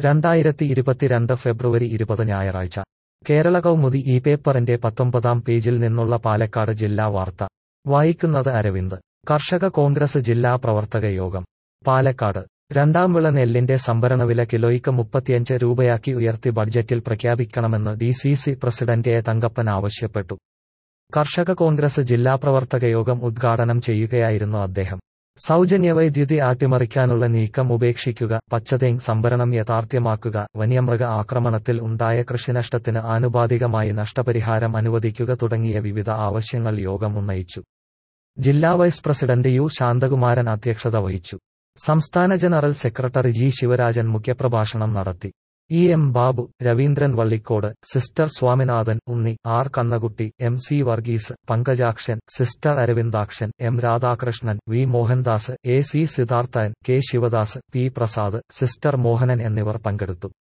രണ്ടായിരത്തി ഇരുപത്തിരണ്ട് ഫെബ്രുവരി ഇരുപത് ഞായറാഴ്ച കേരള കൗമുദി ഈ പേപ്പറിന്റെ പത്തൊമ്പതാം പേജിൽ നിന്നുള്ള പാലക്കാട് ജില്ലാ വാർത്ത വായിക്കുന്നത് അരവിന്ദ് കർഷക കോൺഗ്രസ് ജില്ലാ പ്രവർത്തക യോഗം പാലക്കാട് രണ്ടാം വിള നെല്ലിന്റെ സംഭരണവില കിലോയ്ക്ക് മുപ്പത്തിയഞ്ച് രൂപയാക്കി ഉയർത്തി ബഡ്ജറ്റിൽ പ്രഖ്യാപിക്കണമെന്ന് D C C president A Thankappan ആവശ്യപ്പെട്ടു കർഷക കോൺഗ്രസ് ജില്ലാ പ്രവർത്തക യോഗം ഉദ്ഘാടനം ചെയ്യുകയായിരുന്നു അദ്ദേഹം സൗജന്യ വൈദ്യുതി ആട്ടിമറിക്കാനുള്ള നീക്കം ഉപേക്ഷിക്കുക പച്ചതേങ് സംഭരണം യാഥാർത്ഥ്യമാക്കുക വന്യമൃഗ ആക്രമണത്തിൽ ഉണ്ടായ കൃഷിനഷ്ടത്തിന് ആനുപാതികമായി നഷ്ടപരിഹാരം അനുവദിക്കുക തുടങ്ങിയ വിവിധ ആവശ്യങ്ങൾ യോഗം ഉന്നയിച്ചു ജില്ലാ വൈസ് പ്രസിഡന്റ് യു ശാന്തകുമാരൻ അധ്യക്ഷത വഹിച്ചു സംസ്ഥാന ജനറൽ സെക്രട്ടറി ജി ശിവരാജൻ മുഖ്യപ്രഭാഷണം നടത്തി E M Babu Raveendran Vallikode sister Swaminathan Unni R Kannakutty M C Varghese Pankajakshan sister Aravindakshan M Radhakrishnan V Mohandas A C Siddharthan K Sivadas P Prasad sister Mohanan എന്നിവർ പങ്കെടുത്തു